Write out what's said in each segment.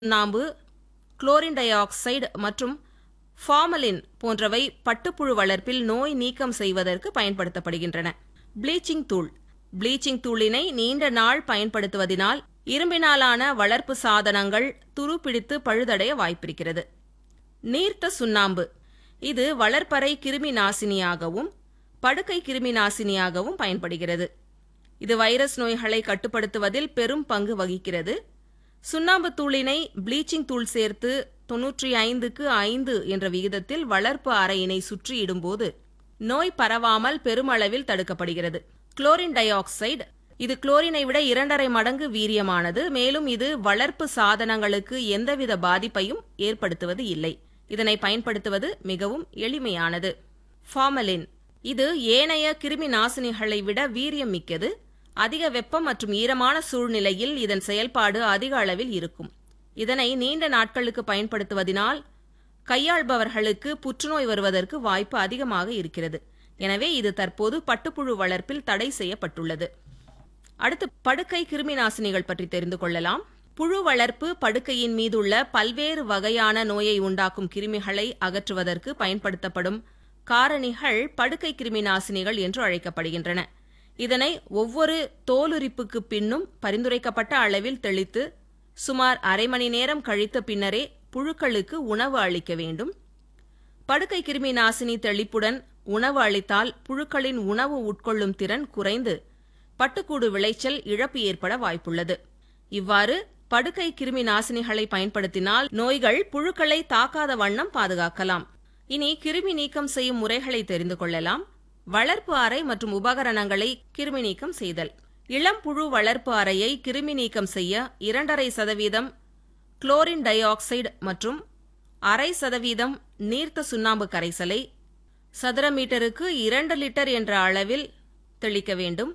சுண்ணாம்பு chlorine dioxide மற்றும் formalin போன்றவை பட்டுப்புழு வளர்ப்பில் நோய் நீக்கம் செய்வதற்கு பயன்படுத்தப்படுகின்றன ப்ளீச்சிங் தூள் ப்ளீச்சிங் தூளினை நீண்ட நாள் பயன்படுத்துவதினால் இரும்பினாலான வளர்ப்பு சாதனங்கள் துருப்பிடித்து பழுதடைய வாய்ப்பிருக்கிறது நீர்த்த சுண்ணாம்பு இது வளர்ப்பறை கிருமி நாசினியாகவும் படுக்கை கிருமி நாசினியாகவும் பயன்படுகிறது இது வைரஸ் நோய்களை கட்டுப்படுத்துவதில் பெரும் பங்கு வகிக்கிறது சுண்ணாம்பு தூளினை ப்ளீச்சிங் தூள் சேர்த்து தொன்னூற்றி ஐந்துக்கு ஐந்து என்ற விகிதத்தில் வளர்ப்பு அறையினை சுற்றி இடும்போது நோய் பரவாமல் பெருமளவில் தடுக்கப்படுகிறது குளோரின் டை ஆக்சைடு இது குளோரினை விட இரண்டரை மடங்கு வீரியமானது மேலும் இது வளர்ப்பு சாதனங்களுக்கு எந்தவித பாதிப்பையும் ஏற்படுத்துவது இல்லை இதனை பயன்படுத்துவது மிகவும் எளிமையானது ஃபார்மலின் இது ஏனைய கிருமி நாசினிகளை விட வீரியம் மிக்கது அதிக வெப்பம் மற்றும் ஈரமான சூழ்நிலையில் இதன் செயல்பாடு அதிக அளவில் இருக்கும் இதனை நீண்ட நாட்களுக்கு பயன்படுத்துவதினால் கையாள்பவர்களுக்கு புற்றுநோய் வருவதற்கு வாய்ப்பு அதிகமாக இருக்கிறது எனவே இது தற்போது பட்டுப்புழு வளர்ப்பில் தடை செய்யப்பட்டுள்ளது அடுத்து படுக்கை கிருமி நாசினிகள் பற்றி தெரிந்து கொள்ளலாம் புழு வளர்ப்பு படுக்கையின் மீதுள்ள பல்வேறு வகையான நோயை உண்டாக்கும் கிருமிகளை அகற்றுவதற்கு பயன்படுத்தப்படும் காரணிகள் படுக்கை கிருமி நாசினிகள் என்று அழைக்கப்படுகின்றன இதனை ஒவ்வொரு தோலுரிப்புக்கு பின்னும் பரிந்துரைக்கப்பட்ட அளவில் தெளித்து சுமார் அரை மணி நேரம் கழித்த பின்னரே புழுக்களுக்கு உணவு அளிக்க வேண்டும் படுக்கை கிருமி நாசினி தெளிப்புடன் உணவு அளித்தால் புழுக்களின் உணவு உட்கொள்ளும் திறன் குறைந்து பட்டுக்கூடு விளைச்சல் இழப்பு ஏற்பட வாய்ப்புள்ளது இவ்வாறு படுக்கை கிருமி நாசினிகளை பயன்படுத்தினால் நோய்கள் புழுக்களை தாக்காத வண்ணம் பாதுகாக்கலாம் இனி கிருமி நீக்கம் செய்யும் முறைகளை தெரிந்து கொள்ளலாம் வளர்ப்பு அறை மற்றும் உபகரணங்களை கிருமி நீக்கம் செய்தல் இளம் புழு வளர்ப்பு அறையை கிருமி நீக்கம் செய்ய இரண்டரை சதவீதம் குளோரின் டை ஆக்சைடு மற்றும் அரை சதவீதம் நீர்த்த சுண்ணாம்பு கரைசலை சதுர மீட்டருக்கு இரண்டு லிட்டர் என்ற அளவில் தெளிக்க வேண்டும்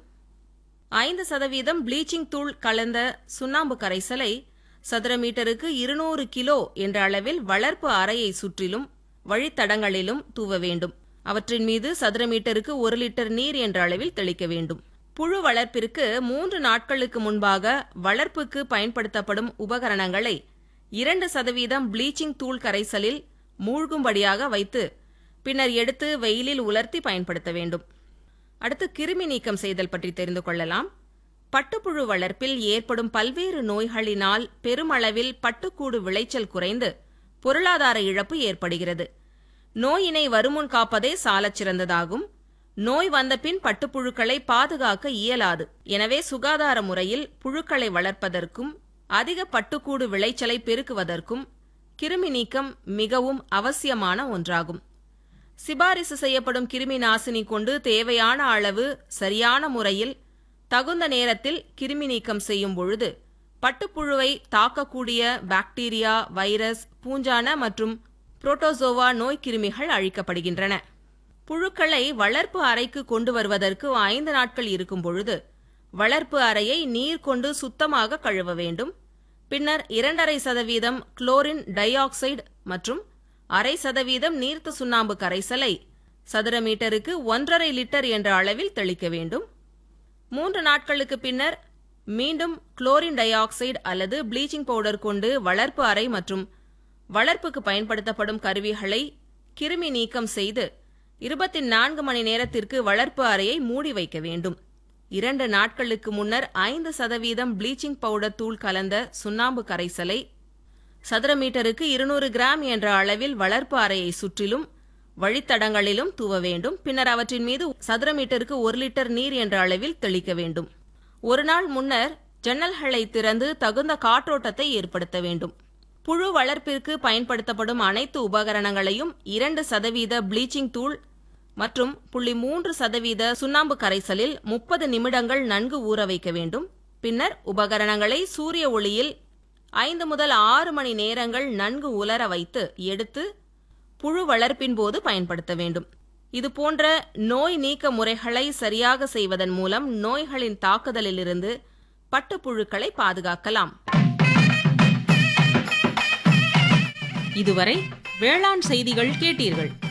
ஐந்து சதவீதம் ப்ளீச்சிங் தூள் கலந்த சுண்ணாம்பு கரைசலை சதுர மீட்டருக்கு இருநூறு கிலோ என்ற அளவில் வளர்ப்பு அறையை சுற்றிலும் வழித்தடங்களிலும் தூவ வேண்டும் அவற்றின் மீது சதுர மீட்டருக்கு ஒரு லிட்டர் நீர் என்ற அளவில் தெளிக்க வேண்டும் புழு வளர்ப்பிற்கு மூன்று நாட்களுக்கு முன்பாக வளர்ப்புக்கு பயன்படுத்தப்படும் உபகரணங்களை இரண்டு சதவீதம் ப்ளீச்சிங் தூள் கரைசலில் மூழ்கும்படியாக வைத்து பின்னர் எடுத்து வெயிலில் உலர்த்தி பயன்படுத்த வேண்டும் அடுத்து கிருமி நீக்கம் செய்தல் பற்றி தெரிந்து கொள்ளலாம் பட்டுப்புழு வளர்ப்பில் ஏற்படும் பல்வேறு நோய்களினால் பெருமளவில் பட்டுக்கூடு விளைச்சல் குறைந்து பொருளாதார இழப்பு ஏற்படுகிறது நோயினை வருமுன் காப்பதே சாலச் சிறந்ததாகும் நோய் வந்தபின் பட்டுப்புழுக்களை பாதுகாக்க இயலாது எனவே சுகாதார முறையில் புழுக்களை வளர்ப்பதற்கும் அதிக பட்டுக்கூடு விளைச்சலை பெருக்குவதற்கும் கிருமி நீக்கம் மிகவும் அவசியமான ஒன்றாகும் சிபாரிசு செய்யப்படும் கிருமி நாசினி கொண்டு தேவையான அளவு சரியான முறையில் தகுந்த நேரத்தில் கிருமி நீக்கம் செய்யும் பொழுது பட்டுப்புழுவை தாக்கக்கூடிய பாக்டீரியா வைரஸ் பூஞ்சான மற்றும் புரோட்டோசோவா நோய் கிருமிகள் அழிக்கப்படுகின்றன புழுக்களை வளர்ப்பு அறைக்கு கொண்டு வருவதற்கு ஐந்து நாட்கள் இருக்கும் பொழுது வளர்ப்பு அறையை நீர் கொண்டு சுத்தமாக கழுவ வேண்டும் பின்னர் இரண்டரை சதவீதம் குளோரின் டை ஆக்சைடு மற்றும் அரை சதவீதம் நீர்த்த சுண்ணாம்பு கரைசலை சதுர மீட்டருக்கு ஒன்றரை லிட்டர் என்ற அளவில் தெளிக்க வேண்டும் மூன்று நாட்களுக்கு பின்னர் மீண்டும் குளோரின் டை ஆக்சைடு அல்லது ப்ளீச்சிங் பவுடர் கொண்டு வளர்ப்பு அறை மற்றும் வளர்ப்புக்கு பயன்படுத்தப்படும் கருவிகளை கிருமி நீக்கம் செய்து இருபத்தி நான்கு மணி நேரத்திற்கு வளர்ப்பு அறையை மூடி வைக்க வேண்டும் இரண்டு நாட்களுக்கு முன்னர் ஐந்து சதவீதம் ப்ளீச்சிங் பவுடர் தூள் கலந்த சுண்ணாம்பு கரைசலை சதுர மீட்டருக்கு இருநூறு கிராம் என்ற அளவில் வளர்ப்பு அறையை சுற்றிலும் வழித்தடங்களிலும் தூவ வேண்டும் பின்னர் அவற்றின் மீது சதுர மீட்டருக்கு ஒரு லிட்டர் நீர் என்ற அளவில் தெளிக்க வேண்டும் ஒரு நாள் முன்னர் ஜன்னல்களை திறந்து தகுந்த காற்றோட்டத்தை ஏற்படுத்த வேண்டும் புழு வளர்ப்பிற்கு பயன்படுத்தப்படும் அனைத்து உபகரணங்களையும் இரண்டு சதவீத ப்ளீச்சிங் தூள் மற்றும் புள்ளி மூன்று சதவீத சுண்ணாம்பு கரைசலில் முப்பது நிமிடங்கள் நன்கு ஊற வைக்க வேண்டும் பின்னர் உபகரணங்களை சூரிய ஒளியில் ஐந்து முதல் ஆறு மணி நேரங்கள் நன்கு உலர வைத்து எடுத்து புழு வளர்ப்பின் போது பயன்படுத்த வேண்டும் இது போன்ற நோய் நீக்க முறைகளை சரியாக செய்வதன் மூலம் நோய்களின் தாக்குதலிலிருந்து பட்டுப்புழுக்களை பாதுகாக்கலாம் இதுவரை வேளாண் செய்திகள் கேட்டீர்கள்